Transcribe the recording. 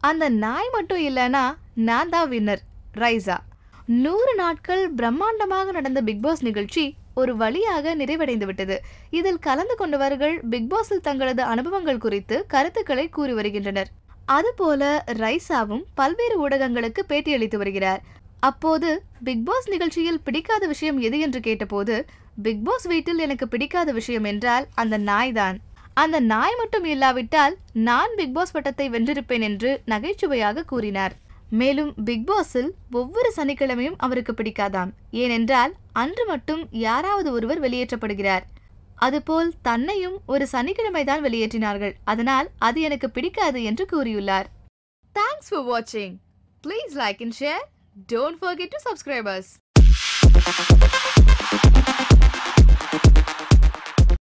அந்த நாய் மட்டும் இல்லைன்னா நான் தான் வின்னர் ரைசா நூறு நாட்கள் பிரம்மாண்டமாக நடந்த பிக் பாஸ் நிகழ்ச்சி ஒரு வழியாக நிறைவடைந்து விட்டது இதில் கலந்து கொண்டவர்கள் பிக் பாஸில் தங்களது அனுபவங்கள் குறித்து கருத்துக்களை கூறி வருகின்றனர் அதுபோல ரைசாவும் பல்வேறு ஊடகங்களுக்கு பேட்டியளித்து வருகிறார் அப்போது பிக் பாஸ் நிகழ்ச்சியில் பிடிக்காத விஷயம் எது என்று கேட்டபோது பிக் பாஸ் வீட்டில் எனக்கு பிடிக்காத விஷயம் என்றால் அந்த நாய் தான் அந்த நாய் மட்டும் இல்லாவிட்டால் நான் பிக் பாஸ் பட்டத்தை வென்றிருப்பேன் என்று நகைச்சுவையாக கூறினார் மேலும் பிக் பாஸில் ஒவ்வொரு சனிக்கிழமையும் அவருக்கு பிடிக்காதாம் ஏனென்றால் அன்று மட்டும் யாராவது ஒருவர் வெளியேற்றப்படுகிறார் அதுபோல் தன்னையும் ஒரு சனிக்கிழமை தான் வெளியேற்றினார்கள் அதனால் அது எனக்கு பிடிக்காது என்று கூறியுள்ளார் தேங்க்ஸ் ஃபார் வாட்சிங் please like and share don't forget to subscribers